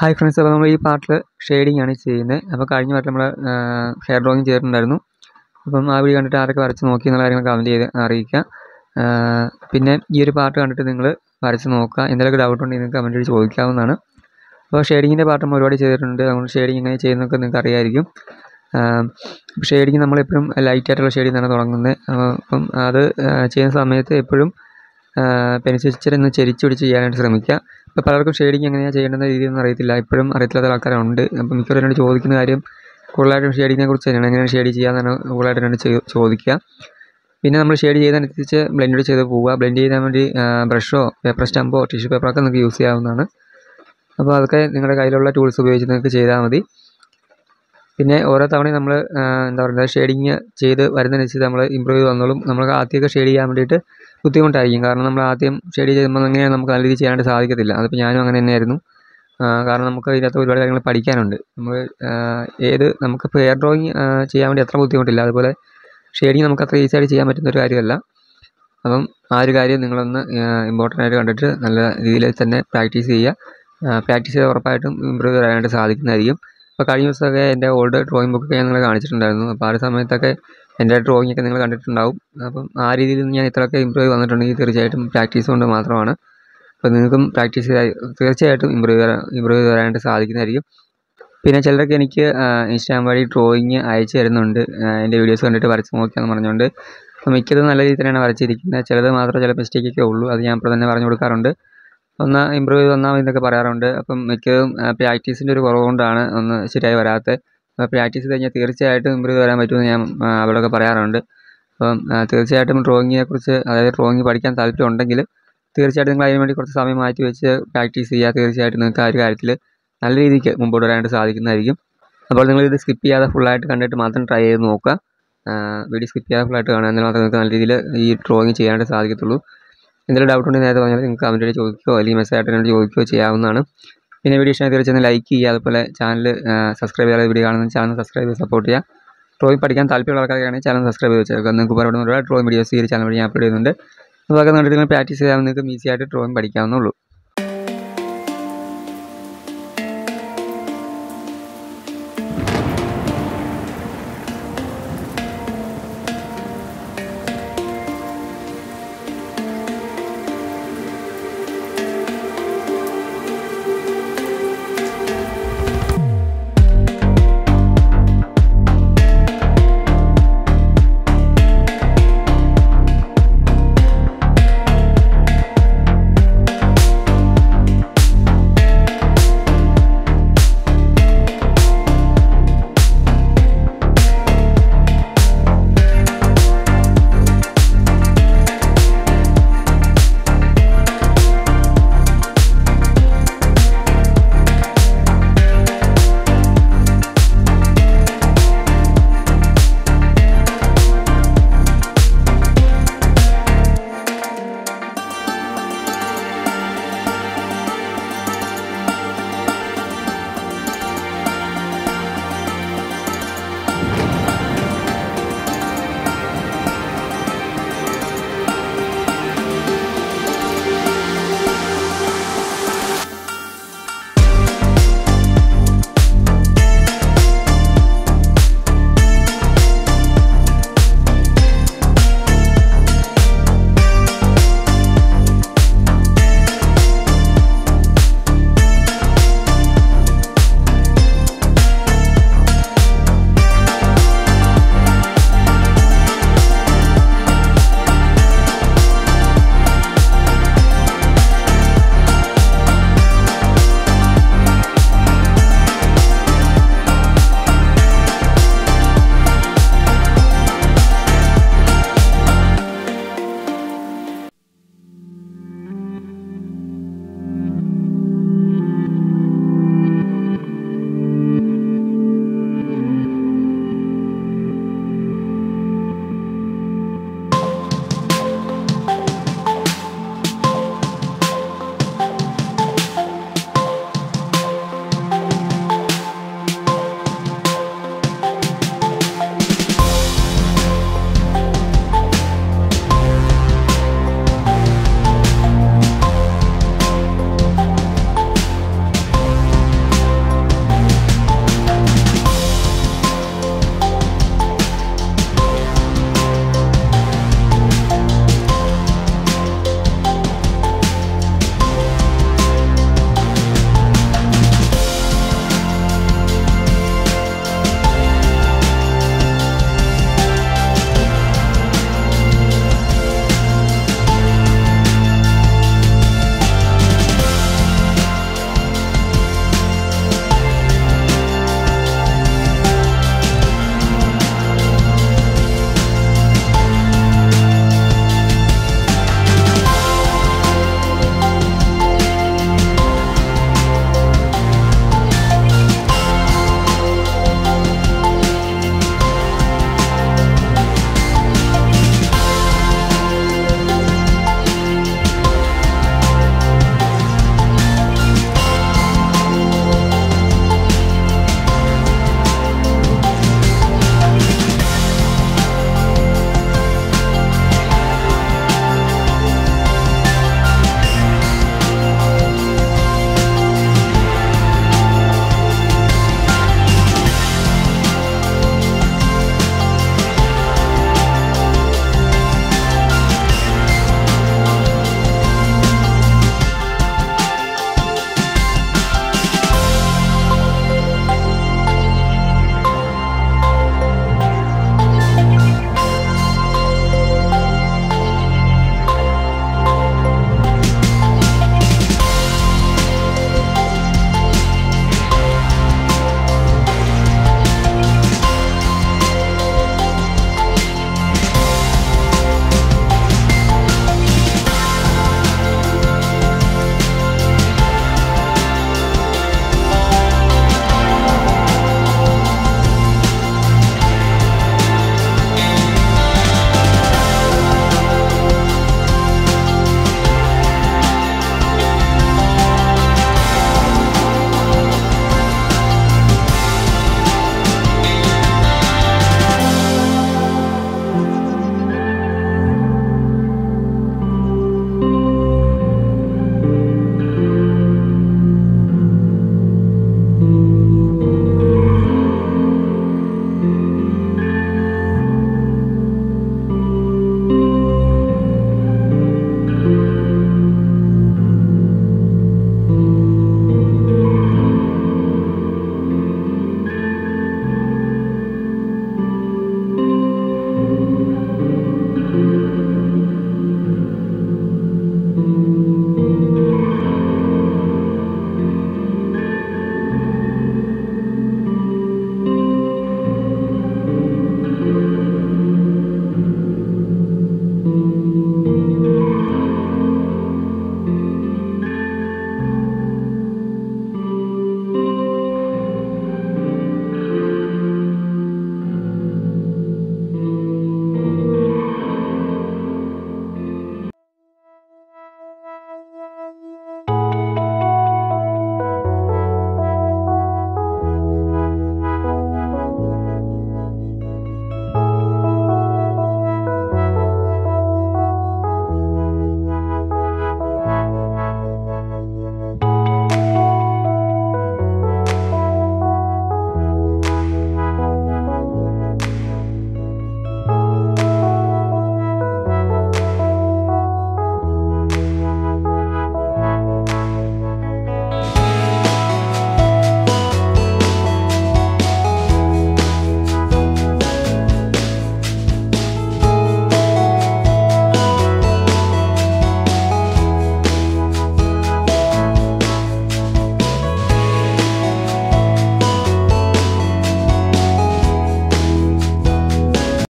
hi friends അപ്പോൾ നമ്മൾ ഈ പാർട്ടിൽ ഷെയ്ഡിങ് ആണ് ചെയ്യുന്നത് അപ്പോൾ കഴിഞ്ഞ പാർട്ടിൽ നമ്മൾ ഹെയർ ഡ്രോയിങ് ചെയ്തിട്ടുണ്ടായിരുന്നു അപ്പം ആ വീഡിയോ കണ്ടിട്ട് ആരൊക്കെ വരച്ച് നോക്കി എന്നുള്ള കാര്യങ്ങൾ കമൻറ്റ് ചെയ്ത് അറിയിക്കുക ആ, പിന്നെ ഈ ഒരു പാർട്ട് കണ്ടിട്ട് നിങ്ങൾ വരച്ച് നോക്കുക എന്തെങ്കിലുമൊക്കെ ഡൗട്ട് ഉണ്ടെങ്കിൽ നിങ്ങൾക്ക് കമൻറ്റ് ചെയ്ത് ചോദിക്കാവുന്നതാണ് അപ്പോൾ ഷെയ്ഡിങ്ങിൻ്റെ പാർട്ട് നമ്മൾ ഒരുപാട് ചെയ്തിട്ടുണ്ട് അതുകൊണ്ട് ഷെയ്ഡിങ് എങ്ങനെ ചെയ്യുന്നതൊക്കെ നിങ്ങൾക്ക് അറിയാമായിരിക്കും ഷെയ്ഡിങ് നമ്മളെപ്പോഴും ലൈറ്റ് ആയിട്ടുള്ള ഷെയ്ഡിൽ നിന്നാണ് തുടങ്ങുന്നത് അപ്പം അത് ആ, ചെയ്യുന്ന സമയത്ത് എപ്പോഴും പെൻസിൽ ഇച്ചിരി ഒന്ന് ചെരിച്ച് പിടിച്ച് ചെയ്യാനായിട്ട് ശ്രമിക്കുക ഇപ്പോൾ പലർക്കും ഷെയ്ഡിങ് എങ്ങനെയാണ് ചെയ്യേണ്ട രീതിയൊന്നും അറിയത്തില്ല ഇപ്പോഴും അറിയത്തില്ലാത്ത ആൾക്കാരുണ്ട് അപ്പം മിക്കവരും എന്നോട് ചോദിക്കുന്ന കാര്യം കൂടുതലായിട്ടും ഷെയ്ഡിങ്ങിനെ കുറിച്ച് തന്നെയാണ് എങ്ങനെയാണ് ഷെയ്ഡ് ചെയ്യാന്നാണ് കൂടുതലായിട്ട് എന്നോട് ചോ- ചോദിക്കുക പിന്നെ നമ്മൾ ഷെയ്ഡ് ചെയ്യുന്നതനുസരിച്ച് ബ്ലെൻഡ് ചെയ്ത് പോവുക ബ്ലെൻഡ് ചെയ്യാൻ വേണ്ടി ബ്രഷോ പേപ്പർ സ്റ്റാമ്പോ ടിഷ്യൂ പേപ്പറൊക്കെ നിങ്ങൾക്ക് യൂസ് ചെയ്യാവുന്നതാണ് അപ്പോൾ അതൊക്കെ നിങ്ങളുടെ കയ്യിലുള്ള ടൂൾസ് ഉപയോഗിച്ച് നിങ്ങൾക്ക് ചെയ്താൽ മതി പിന്നെ ഓരോ തവണയും നമ്മൾ എന്താ പറയുക ഷെയ്ഡിങ് ചെയ്ത് വരുന്നതനുസരിച്ച് നമ്മൾ ഇമ്പ്രൂവ് ചെയ്ത് വന്നോളും നമുക്ക് ആദ്യമൊക്കെ ഷെയ്ഡ് ചെയ്യാൻ വേണ്ടിയിട്ട് ബുദ്ധിമുട്ടായിരിക്കും കാരണം നമ്മൾ ആദ്യം ഷെയ്ഡ് ചെയ്യുമ്പോൾ അങ്ങനെ നമുക്ക് നല്ല രീതിയിൽ ചെയ്യാനായിട്ട് സാധിക്കത്തില്ല അതിപ്പോൾ ഞാനും അങ്ങനെ തന്നെയായിരുന്നു ആ, കാരണം നമുക്ക് ഇതിനകത്ത് ഒരുപാട് കാര്യങ്ങൾ പഠിക്കാനുണ്ട് നമ്മൾ ഏത് നമുക്കിപ്പോൾ എയർ ഡ്രോയിങ് ചെയ്യാൻ വേണ്ടി അത്ര ബുദ്ധിമുട്ടില്ല അതുപോലെ ഷെയ്ഡിങ് നമുക്ക് അത്ര ഈസി ആയിട്ട് ചെയ്യാൻ പറ്റുന്ന ഒരു കാര്യമല്ല അപ്പം ആ ഒരു കാര്യം നിങ്ങളൊന്ന് ഇമ്പോർട്ടൻ്റ് ആയിട്ട് കണ്ടിട്ട് നല്ല രീതിയിൽ തന്നെ പ്രാക്ടീസ് ചെയ്യുക പ്രാക്ടീസ് ചെയ്ത് ഉറപ്പായിട്ടും ഇമ്പ്രൂവ് ചെയ്യാനായിട്ട് സാധിക്കുന്നതായിരിക്കും അപ്പോൾ കഴിഞ്ഞ ദിവസമൊക്കെ എൻ്റെ ഓൾഡ് ഡ്രോയിങ് ബുക്കൊക്കെ ഞാൻ നിങ്ങളെ കാണിച്ചിട്ടുണ്ടായിരുന്നു അപ്പോൾ ആ ഒരു സമയത്തൊക്കെ എൻ്റെ ഡ്രോയിങ് ഒക്കെ നിങ്ങൾ കണ്ടിട്ടുണ്ടാവും അപ്പം ആ രീതിയിൽ ഞാൻ ഇത്രയൊക്കെ ഇമ്പ്രൂവ് ചെയ്ത് വന്നിട്ടുണ്ടെങ്കിൽ തീർച്ചയായിട്ടും പ്രാക്ടീസ് കൊണ്ട് മാത്രമാണ് അപ്പോൾ നിങ്ങൾക്കും പ്രാക്ടീസ് ചെയ്ത് തീർച്ചയായിട്ടും ഇമ്പ്രൂവ് ചെയ്യാൻ ഇമ്പ്രൂവ് ചെയ്ത് വരാനായിട്ട് സാധിക്കുന്നതായിരിക്കും പിന്നെ ചിലരൊക്കെ എനിക്ക് ഇൻസ്റ്റാഗ്രാം വഴി ഡ്രോയിങ് അയച്ചു തരുന്നുണ്ട് ആ, എൻ്റെ വീഡിയോസ് കണ്ടിട്ട് വരച്ച് നോക്കിയാന്ന് പറഞ്ഞുകൊണ്ട് അപ്പോൾ മിക്കതും നല്ല രീതിയിൽ തന്നെയാണ് വരച്ചിരിക്കുന്നത് ചിലത് മാത്രം ചില മിസ്റ്റേക്കൊക്കെ ഉള്ളൂ അത് ഞാൻ ഇപ്പോൾ തന്നെ പറഞ്ഞു കൊടുക്കാറുണ്ട് ഒന്ന് ഇമ്പ്രൂവ് ചെയ്ത് വന്നാൽ മതി എന്നൊക്കെ പറയാറുണ്ട് അപ്പം മിക്കതും പ്രാക്ടീസിൻ്റെ ഒരു കുറവ് കൊണ്ടാണ് ഒന്ന് ശരിയായി വരാത്തത് അപ്പോൾ പ്രാക്ടീസ് ചെയ്ത് കഴിഞ്ഞാൽ തീർച്ചയായിട്ടും ഇമ്പ്രൂവ് ചെയ്ത് വരാൻ പറ്റുമെന്ന് ഞാൻ ആ, അവരോടൊക്കെ പറയാറുണ്ട് അപ്പം ആ, തീർച്ചയായിട്ടും ഡ്രോയിങ്ങിനെ കുറിച്ച് അതായത് ഡ്രോയിങ് പഠിക്കാൻ താല്പര്യം ഉണ്ടെങ്കിൽ തീർച്ചയായിട്ടും നിങ്ങൾ അതിന് വേണ്ടി കുറച്ച് സമയം മാറ്റി വെച്ച് പ്രാക്ടീസ് ചെയ്യുക തീർച്ചയായിട്ടും നിങ്ങൾക്ക് ആ ഒരു കാര്യത്തിൽ നല്ല രീതിക്ക് മുമ്പോട്ട് വരാനായിട്ട് സാധിക്കുന്നതായിരിക്കും അപ്പോൾ നിങ്ങൾ ഇത് സ്കിപ്പ് ചെയ്യാതെ ഫുള്ളായിട്ട് കണ്ടിട്ട് മാത്രം ട്രൈ ചെയ്ത് നോക്കുക വീഡിയോ സ്കിപ്പ് ചെയ്യാതെ ഫുള്ളായിട്ട് കാണുക എന്നാൽ മാത്രമേ നിങ്ങൾക്ക് നല്ല രീതിയിൽ ഈ ഡ്രോയിങ് ചെയ്യാനായിട്ട് സാധിക്കത്തുള്ളൂ എന്തെങ്കിലും ഡൗട്ട് ഉണ്ടെങ്കിൽ നേരത്തെ പറഞ്ഞാൽ നിങ്ങൾക്ക് കമൻറ്റ് ആയിട്ട് ചോദിക്കുകയോ അല്ലെങ്കിൽ മെസ്സേജ് ആയിട്ട് എന്നോട് ചോദിക്കുകയോ ചെയ്യാവുന്നതാണ് പിന്നെ വീഡിയോ ഇഷ്ടമായി തീർച്ചയായും ലൈക്ക് ചെയ്യുക അതുപോലെ ചാനൽ സബ്സ്ക്രൈബ് ചെയ്യാതെ വീഡിയോ കാണുന്ന ചാനൽ സബ്സ്ക്രൈബ് ചെയ്ത് സപ്പോർട്ട് ചെയ്യുക ഡ്രോയിങ് പഠിക്കാൻ താല്പര്യമുള്ള ആൾക്കാരാണെങ്കിൽ ചാനൽ സബ്സ്ക്രൈബ് ചെയ്ത് വെച്ചേക്കുക നിങ്ങൾക്ക് പറയുന്ന ഒരുപാട് ഡ്രോയിങ് വീഡിയോസ് ഈ ഒരു ചാനൽ വഴി ഞാൻ അപ്ലോഡ് ചെയ്യുന്നുണ്ട് അപ്പോൾ അതൊക്കെ കണ്ടിട്ട് നിങ്ങൾ പ്രാക്ടീസ് ചെയ്യാൻ നിങ്ങൾക്ക് ഈസി ആയിട്ട് ഡ്രോയിങ് പഠിക്കാവുന്നുള്ളൂ